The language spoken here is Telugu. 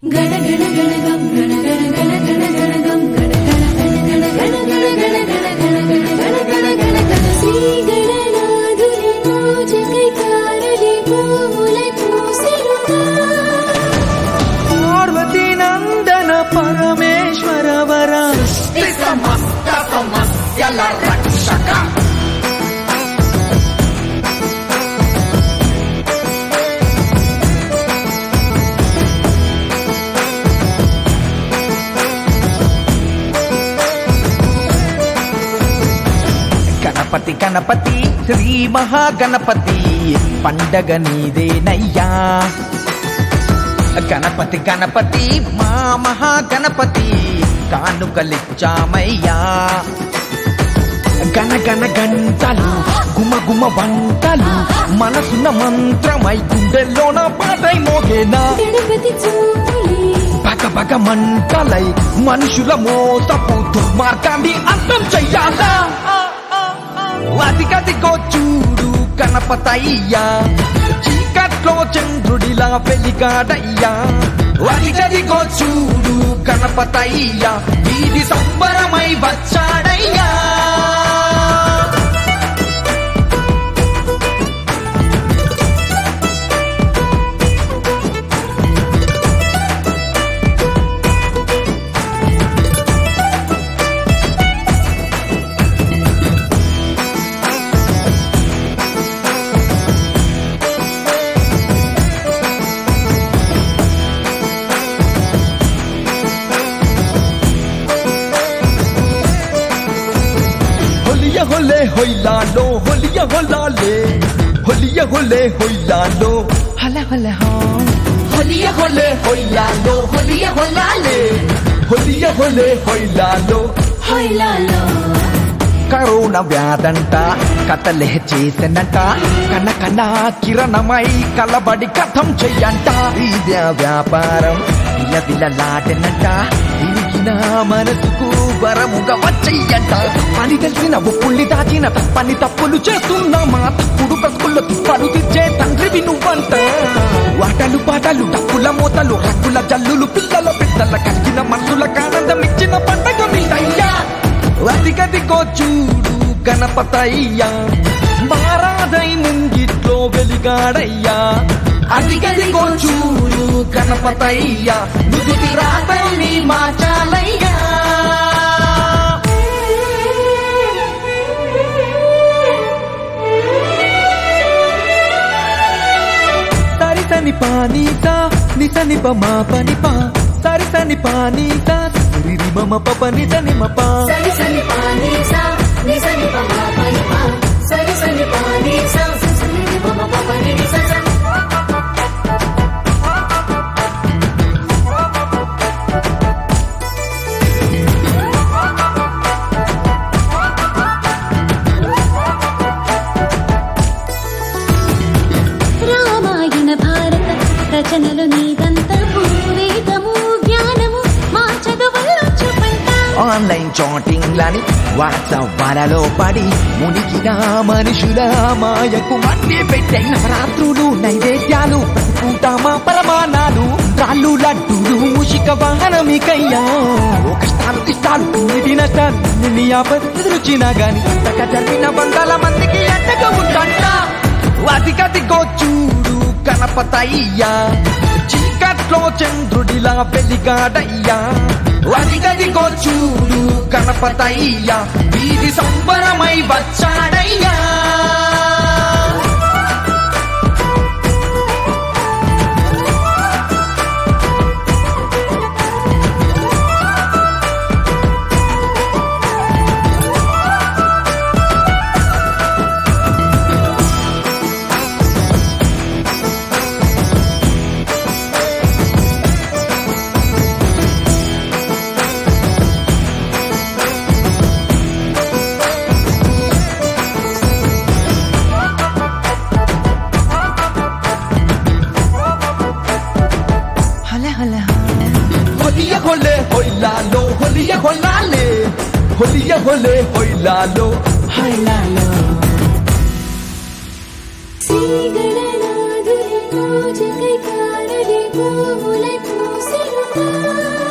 గణ గణ గణ గం గణ గణ గణ గణ గణ గం గణ గణ గణ గణ గణ గణ గణ గణ గణ గణ గణ గణ శ్రీ గణనాథుని పూజకై కారడి పూలై పూసెనుగా పార్వతీ నందన పరమేశ్వర వర సమస్త సమస్యల రక్షక గణపతి గణపతి శ్రీ మహాగణపతి పండగ నీదేనయ్యా గణపతి గణపతి మా మహాగణపతి కానుకలిచ్చామయ్యా గణ గణ గంటలు గుమ గుమ వంటలు మనసున్న మంత్రమై గుండెల్లోన పాటై మోగేనా గణపతి చూపులే పగ పగ మంటలై మనుషుల మోసపు దుర్మార్గాన్ని అంతం చెయ్యాలా అదిగదిగో చూడు గణపతయ్యా చీకట్లో చంద్రుడిలా వెలిగాడయ్యా అదిగదిగో చూడు గణపతయ్యా వీధి సంబరమై వచ్చాడయ్యా హొలియ హొలే హొయ్లాలో హొలియ హొలాలే హొలియ హొలే హొయ్లాలో హల హల హా హొలియ హొలే హొయ్యాలో హొలియ హొల్లాలే హొలియ హొలే హొయ్లాలో హొయ్లాలో కరోనా వ్యాధంట కథలే చేసెనంట కన కన కిరణమై కలబడి కథం చెయ్యంట ఇదే వ్యాపారం విలవిలలాడెనంట తిరిగిన మనసుకు వరముగా వచ్చెయ్యంట పని తెలిసిన ఉప్పుల్ని దాచిన పని తప్పులు చేస్తున్నా మా తప్పుడు బ్రతుకుల్లో తిప్పలు తెచ్చే తండ్రివి నువ్వంట వాటలు పాటలు డప్పుల మూతలు రగ్గుల జల్లులు పిల్లల పిల్లల కలిగిన మనసులకు ఆనందం ఇచ్చిన పండగ మీదయ్యా అదిగదిగో చూడు గణపతయ్యా మారాదై ముంగిట్లో వెలిగాడయ్యా అదిగదిగో చూడు గణపతయ్యా నుదుటి రాతల్ని మార్చాలయ్యా సరిసని పానీసా నిసని పమా పని పా సరిసని పానీసా సిరి మమ పప నిసని మపా సరి సని పాని సా ని సని ప మా పని పా సరి సని పాని సా సరి ని ప మ ప ప ని ని స స రామాయణ భారత రచనలు నీదంతము వేదము జ్ఞానము మా చదువుల్లో చూపంట ఆన్లైన్ చాటింగ్ లని వాట్సాప్లలో పడి మునిగిన మనుషుల మాయకు మట్టి పెట్టే నవరాత్రులు నైవేద్యాలు ప్రతిపూట మా పరమానాలు రాళ్ళు లడ్డూలు ముషిక వాహనమికయ్యా ఓ కష్టాలు ఇష్టాలు ఇవి నష్టాలు నిన్ను ఎదురుచినా గాని అంతగా జరిగిన వందల మందికి అండగా ఉందంట అదిగదిగో చూడు గణపతయ్యా చీకట్లో చంద్రుడిలా వెలిగాడయ్యా అదిగదిగో చూడు గణపతయ్యా వీధి సంబరమై వచ్చాడయ్యా హల హల హొలియ హొలే హొయ్లాలో హొలియ హొల్లాలే హొలియ హొలే హొయ్లాలో హైలాలో శ్రీ గణనాథుని పూజకై కారడి పూలై పూసెను రా